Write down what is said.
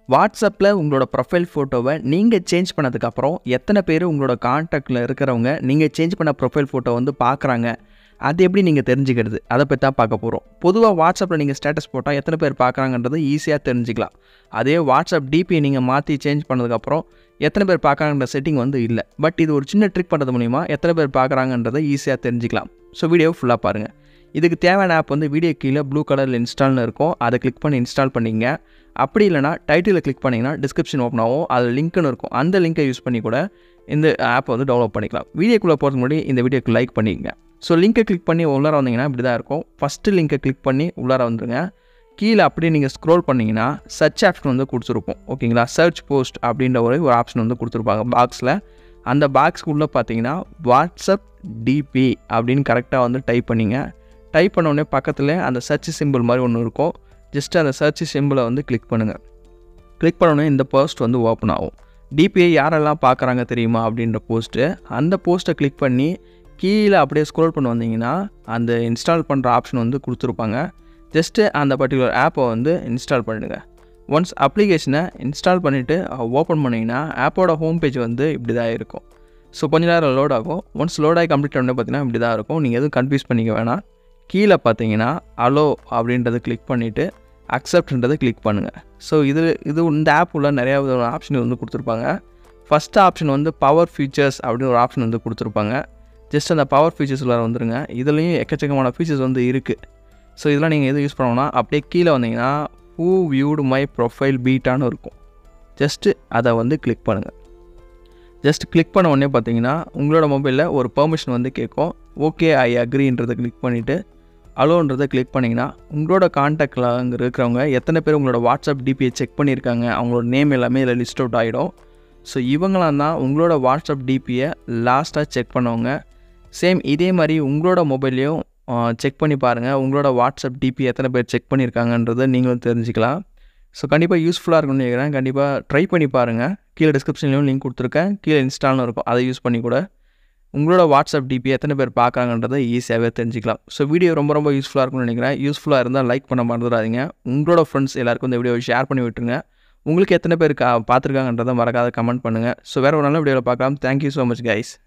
வாட்ஸ்அப்பில் உங்களோட ப்ரொஃபைல் ஃபோட்டோவை நீங்கள் சேஞ்ச் பண்ணதுக்கப்புறம் எத்தனை பேர் உங்களோட காண்டாக்டில் இருக்கிறவங்க நீங்கள் சேஞ்ச் பண்ண ப்ரொஃபைல் ஃபோட்டோ வந்து பார்க்குறாங்க அது எப்படி நீங்கள் தெரிஞ்சுக்கிறது அதை பற்றி தான் பார்க்க போகிறோம் பொதுவாக வாட்ஸ்அப்பில் நீங்கள் ஸ்டேட்டஸ் போட்டால் எத்தனை பேர் பார்க்குறாங்கன்றது ஈஸியாக தெரிஞ்சுக்கலாம் அதே வாட்ஸ்அப் டிபி நீங்கள் மாற்றி சேஞ்ச் பண்ணதுக்கப்புறம் எத்தனை பேர் பார்க்குறாங்கன்ற செட்டிங் வந்து இல்லை பட் இது ஒரு சின்ன ட்ரிக் பண்ணுறது மூலிமா எத்தனை பேர் பார்க்குறாங்கன்றதை ஈஸியாக தெரிஞ்சுக்கலாம் ஸோ வீடியோ ஃபுல்லாக பாருங்கள் இதுக்கு தேவையான ஆப் வந்து வீடியோ கீழே ப்ளூ கலரில் இன்ஸ்டால்னு இருக்கும் அதை கிளிக் பண்ணி இன்ஸ்டால் பண்ணிங்க அப்படி இல்லைனா டைட்டிலில் கிளிக் பண்ணிங்கன்னா டிஸ்கிரிப்ஷன் ஓப்பன் ஆகும் அதில் லிங்க்னு இருக்கும் அந்த லிங்கை யூஸ் பண்ணி கூட இந்த ஆப்பை வந்து டவுன்லோட் பண்ணிக்கலாம் வீடியோக்குள்ளே போகிறதுக்கு முன்னாடி இந்த வீடியோக்கு லைக் பண்ணிக்கங்க ஸோ லிங்கை கிளிக் பண்ணி உள்ளார வந்தீங்கன்னா இப்படி தான் இருக்கும் ஃபஸ்ட்டு லிங்கை கிளிக் பண்ணி உள்ளார வந்துருங்க கீழே அப்படியே நீங்கள் ஸ்க்ரோல் பண்ணிங்கன்னா சர்ச் ஆப்ஷன் வந்து கொடுத்துருப்போம் ஓகேங்களா சர்ச் போஸ்ட் அப்படின்ற ஒரு ஒரு ஆப்ஷன் வந்து கொடுத்துருப்பாங்க பாக்ஸில் அந்த பாக்ஸ்க்குள்ளே பார்த்தீங்கன்னா வாட்ஸ்அப் டிபி அப்படின்னு கரெக்டாக வந்து டைப் பண்ணிங்க டைப் பண்ண உடனே பக்கத்தில் அந்த சர்ச் சிம்பிள் மாதிரி ஒன்று இருக்கும் ஜஸ்ட் அந்த சர்ச் சிம்பிளை வந்து கிளிக் பண்ணுங்கள் கிளிக் பண்ணோடனே இந்த போஸ்ட் வந்து ஓப்பன் ஆகும் டிபிஐ யாரெல்லாம் பார்க்குறாங்க தெரியுமா அப்படின்ற போஸ்ட்டு அந்த போஸ்ட்டை கிளிக் பண்ணி கீழே அப்படியே ஸ்க்ரோல் பண்ணி வந்தீங்கன்னா அந்த இன்ஸ்டால் பண்ணுற ஆப்ஷன் வந்து கொடுத்துருப்பாங்க ஜஸ்ட்டு அந்த பர்டிகுலர் ஆப்பை வந்து இன்ஸ்டால் பண்ணிடுங்க ஒன்ஸ் அப்ளிகேஷனை இன்ஸ்டால் பண்ணிவிட்டு ஓப்பன் பண்ணிங்கன்னா ஆப்போட ஹோம் பேஜ் வந்து இப்படி தான் இருக்கும் ஸோ கொஞ்ச நேரம் லோட் ஆகும் ஒன்ஸ் லோட் ஆகி கம்ப்ளீட் பண்ண பார்த்தீங்கன்னா இப்படி தான் இருக்கும் நீங்கள் எதுவும் கன்ஃபியூஸ் பண்ணிக்க வேணாம் கீழே பார்த்தீங்கன்னா அலோ அப்படின்றத கிளிக் பண்ணிவிட்டு அக்செப்ட்ன்றதை கிளிக் பண்ணுங்கள் ஸோ இது இது இந்த ஆப் உள்ள நிறையா விதமான ஆப்ஷன் வந்து கொடுத்துருப்பாங்க ஃபஸ்ட்டு ஆப்ஷன் வந்து பவர் ஃபீச்சர்ஸ் அப்படின்னு ஒரு ஆப்ஷன் வந்து கொடுத்துருப்பாங்க ஜஸ்ட் அந்த பவர் ஃபீச்சர்ஸ் உள்ள வந்துருங்க இதுலேயும் எக்கச்சக்கமான ஃபீச்சர்ஸ் வந்து இருக்குது ஸோ இதெல்லாம் நீங்கள் எது யூஸ் பண்ணோன்னா அப்படியே கீழே வந்தீங்கன்னா ஹூ வியூடு மை ப்ரொஃபைல் பீட்டான்னு இருக்கும் ஜஸ்ட்டு அதை வந்து கிளிக் பண்ணுங்கள் ஜஸ்ட் கிளிக் பண்ண உடனே பார்த்தீங்கன்னா உங்களோட மொபைலில் ஒரு பெர்மிஷன் வந்து கேட்கும் ஓகே ஐ அக்ரின்றதை கிளிக் பண்ணிவிட்டு அலோன்றதை கிளிக் பண்ணிங்கன்னா உங்களோட காண்டாக்டில் அங்கே இருக்கிறவங்க எத்தனை பேர் உங்களோட வாட்ஸ்அப் டிபியை செக் பண்ணியிருக்காங்க அவங்களோட நேம் எல்லாமே இதில் லிஸ்ட் அவுட் ஆகிடும் ஸோ இவங்களாம் தான் உங்களோட வாட்ஸ்அப் டிபியை லாஸ்ட்டாக செக் பண்ணவங்க சேம் இதே மாதிரி உங்களோட மொபைல்லையும் செக் பண்ணி பாருங்கள் உங்களோட வாட்ஸ்அப் டிபி எத்தனை பேர் செக் பண்ணியிருக்காங்கன்றதை நீங்களும் தெரிஞ்சுக்கலாம் ஸோ கண்டிப்பாக யூஸ்ஃபுல்லாக இருக்கும்னு நினைக்கிறேன் கண்டிப்பாக ட்ரை பண்ணி பாருங்கள் கீழே டிஸ்கிரிப்ஷன்லையும் லிங்க் கொடுத்துருக்கேன் கீழே இன்ஸ்டால்னு இருக்கும் அதை யூஸ் பண்ணி கூட உங்களோட வாட்ஸ்அப் டிபி எத்தனை பேர் பார்க்குறாங்கன்றதை ஈஸியாகவே தெரிஞ்சிக்கலாம் ஸோ வீடியோ ரொம்ப ரொம்ப யூஸ்ஃபுல்லாக இருக்கும்னு நினைக்கிறேன் யூஸ்ஃபுல்லாக இருந்தால் லைக் பண்ண மறந்துடாதீங்க உங்களோட ஃப்ரெண்ட்ஸ் எல்லாருக்கும் இந்த வீடியோவை ஷேர் பண்ணி விட்டுருங்க உங்களுக்கு எத்தனை பேர் கா பார்த்துருக்காங்கன்றதை மறக்காத கமெண்ட் பண்ணுங்கள் ஸோ வேறு ஒரு நல்ல வீடியோவில் பார்க்கலாம் தேங்க்யூ ஸோ மச் கைஸ்